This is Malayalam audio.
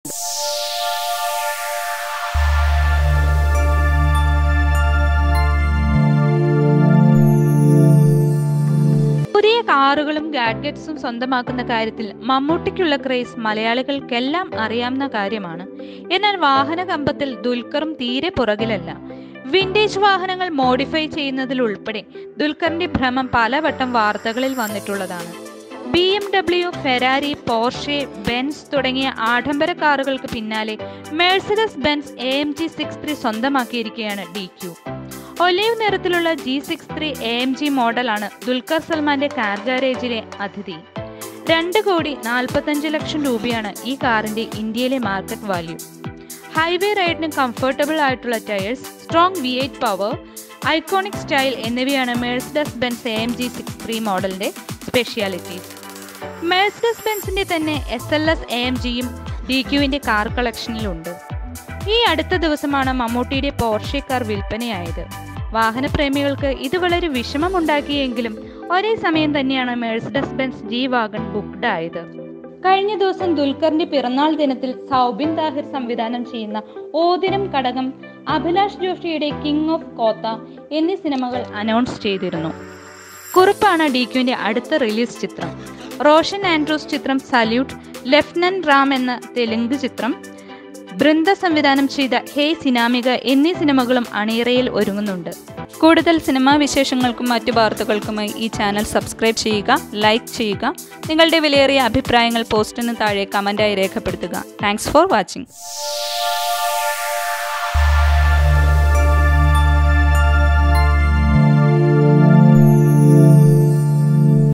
പുതിയ കാറുകളും ഗാഡ്ഗറ്റ്സും സ്വന്തമാക്കുന്ന കാര്യത്തിൽ മമ്മൂട്ടിക്കുള്ള ക്രേസ് മലയാളികൾക്കെല്ലാം അറിയാവുന്ന കാര്യമാണ് എന്നാൽ വാഹന കമ്പത്തിൽ ദുൽഖറും തീരെ പുറകിലല്ല വിന്റേജ് വാഹനങ്ങൾ മോഡിഫൈ ചെയ്യുന്നതിൽ ഉൾപ്പെടെ ദുൽഖറിന്റെ ഭ്രമം പലവട്ടം വാർത്തകളിൽ വന്നിട്ടുള്ളതാണ് B M W Ferrari Porsche Benz തുടങ്ങിയ ആഡംബര കാറുകൾക്ക് പിന്നാലെ Mercedes Benz A M G six three സ്വന്തമാക്കിയിരിക്കുകയാണ് ഡി ക്യു ഒലീവ് നിറത്തിലുള്ള G six three A M G മോഡലാണ് ദുൽഖർ സൽമാന്റെ കാർ ഗാരേജിലെ അതിഥി രണ്ട് കോടി നാൽപ്പത്തഞ്ച് ലക്ഷം രൂപയാണ് ഈ കാറിന്റെ ഇന്ത്യയിലെ മാർക്കറ്റ് വാല്യൂ ഹൈവേ റൈഡിന് കംഫർട്ടബിൾ ആയിട്ടുള്ള tyres strong V eight power iconic style എന്നിവയാണ് Mercedes Benz A M G six three മോഡലിന്റെ സ്പെഷ്യാലിറ്റീസ് മേഴ്സിഡസ് ബെൻസിന്റെ തന്നെ S L S A M ജിയും ഡി ക്യുവിന്റെ കാർ കളക്ഷനിലുണ്ട് ഈ അടുത്ത ദിവസമാണ് മമ്മൂട്ടിയുടെ പോർഷെ കാർ വിൽപ്പനയായത് വാഹനപ്രേമികൾക്ക് ഇത് വളരെ വിഷമമുണ്ടാക്കിയെങ്കിലും ഒരേ സമയം തന്നെയാണ് Mercedes Benz G wagon booked ആയത് കഴിഞ്ഞ ദിവസം ദുൽഖറിന്റെ പിറന്നാൾ ദിനത്തിൽ സൗബിൻ താഹിർ സംവിധാനം ചെയ്യുന്ന ഓതിരം കടകം അഭിലാഷ് ജോഷിയുടെ കിങ് ഓഫ് കോത്ത എന്നീ സിനിമകൾ അനൗൺസ് ചെയ്തിരുന്നു കുറിപ്പാണ് ഡി ക്യുവിന്റെ അടുത്ത റിലീസ് ചിത്രം റോഷൻ ആൻഡ്രൂസ് ചിത്രം സല്യൂട്ട് ലെഫ്റ്റനന്റ് റാം എന്ന തെലുങ്ക് ചിത്രം ബൃന്ദ സംവിധാനം ചെയ്ത ഹേ സിനാമിക എന്നീ സിനിമകളും അണിയറയിൽ ഒരുങ്ങുന്നുണ്ട് കൂടുതൽ സിനിമാ വിശേഷങ്ങൾക്കും മറ്റു വാർത്തകൾക്കുമായി ഈ ചാനൽ സബ്സ്ക്രൈബ് ചെയ്യുക ലൈക്ക് ചെയ്യുക നിങ്ങളുടെ വിലയേറിയ അഭിപ്രായങ്ങൾ പോസ്റ്റിന് താഴെ കമൻറ്റായി രേഖപ്പെടുത്തുക താങ്ക്സ് ഫോർ വാച്ചിങ്